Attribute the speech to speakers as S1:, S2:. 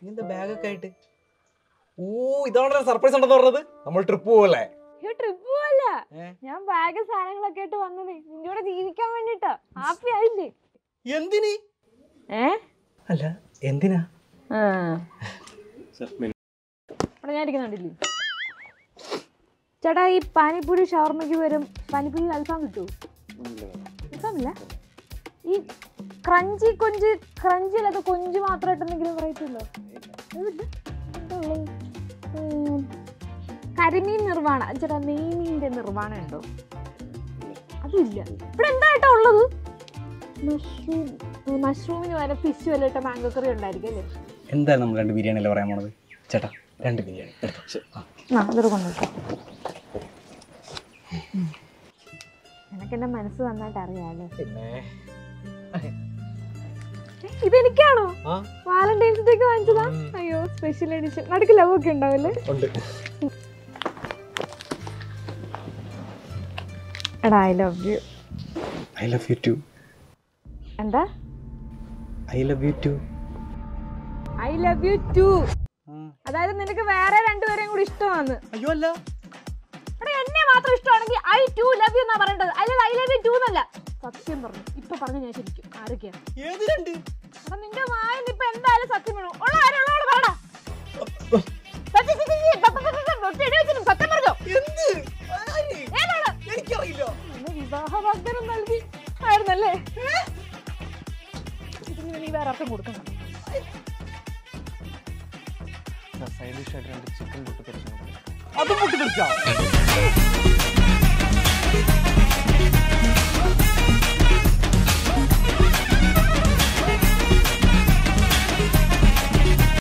S1: ഇങ്ങനത്തെ ബാഗൊക്കെ ആയിട്ട് ഓ ഇതാണല്ലോ സർപ്രൈസ് ഉണ്ടെന്ന് പറഞ്ഞത് നമ്മൾ ട്രിപ്പ് പോകല്ലേ
S2: ട്രിപ്പ് പോവല്ല
S1: ഏ?
S2: ഞാൻ ബാഗ് സാധനങ്ങളൊക്കെ ആയിട്ട് വന്നത് നിന്റെ കൂടെ ജീവിക്കാൻ വേണ്ടിട്ടാ ഹാപ്പി ആയില്ലേ
S1: എന്തിന്
S2: ഏ
S1: അല്ല എന്തിനാ
S2: അവിടെ ഞാൻ ഇരിക്കുന്നുണ്ടില്ലേ ചേട്ടാ ഈ പാനിപ്പൂരി ഷവർമ്മയ്ക്ക് വരും പാനിപ്പൂരി അൽഫാം കിട്ടുമോ അൽഫാമില്ല ഈ ക്രഞ്ചി കൊഞ്ച് ക്രഞ്ചി അല്ലാതെ കൊഞ്ച് മാത്രമായിട്ട് എന്തെങ്കിലും വെറൈറ്റി ഉണ്ടോ അതില്ല. എന്താ ഉള്ളത്? ഉം, കരിമീൻ നിർവാണ ചേട്ടാ നെയ്മീൻ്റെ നിർവാണ ഉണ്ടോ അതില്ല ഇവിടെ എന്തായിട്ടാ ഉള്ളത് മഷ്റൂം മഷ്റൂമിന് വരെ ഫിഷ് വല്ല ഇട്ട മാംഗോ കറി ഉണ്ടായിരിക്കും അല്ലേ
S1: എന്തായാലും നമ്മൾ രണ്ട് ബിരിയാണി അല്ലേ പറയാൻ പോണത് ചേട്ടാ രണ്ട് ബിരിയാണി എടുത്തോ. ശരി. ആ.
S2: ആ അതൊരു കൊണ്ടുട്ടോ എനിക്ക് എന്റെ മനസ്സ് നന്നായിട്ട് അറിയാലോ
S1: പിന്നെ
S2: ഇതെനിക്കാണോ
S1: ആ
S2: വാലന്റൈൻസ് ഡേക്ക് വാങ്ങിച്ചതാ
S1: ഉം.
S2: അയ്യോ സ്പെഷ്യൽ എഡിഷൻ നടുക്ക് ലവ് ഒക്കെ ഉണ്ടാവില്ലേ
S1: ഉണ്ട്
S2: എടാ I love you
S1: I love you too
S2: എന്താ
S1: I love you too
S2: I love you too അതായത് നിനക്ക് വേറെ രണ്ടുപേരെയും കൂടി ഇഷ്ടമാണ്
S1: അയ്യോ അല്ല
S2: എടാ എന്നെ മാത്രം ഇഷ്ടമാണെങ്കിൽ ഐ ടു ലവ് യു എന്നാ പറയേണ്ടത് അല്ലാതെ ഐ ലവ് യു ടു എന്നല്ല സത്യം പറഞ്ഞു ഇപ്പൊ പറഞ്ഞു ഞാൻ ശരിക്കും ആരൊക്കെയാ
S1: ഏത് രണ്ട്
S2: എടാ നിന്റെ വായന്ന് ഇപ്പൊ എന്തായാലും സത്യം വേണം ഉള്ള ആരുള്ളവള് പറയടാ സത്യം, സത്യം, സത്യം, സത്യം, സത്യം, സത്യം, ഒറ്റ ഇടി വെച്ചിട്ട് സത്യം പറഞ്ഞോ
S1: എന്ത് ആര്?
S2: ഏതാണ്
S1: എനിക്കറിയില്ല
S2: ഇന്ന് വിവാഹ വാഗ്ദാനം നൽകി ആയിരുന്നല്ലേ ഇതിന് നീ വേറെ അർത്ഥം കൊടുക്കണം
S1: സൈഡ് ഡിഷ് ആയിട്ട് രണ്ട് ചിക്കൻ പൊട്ടി അതും പൊട്ടി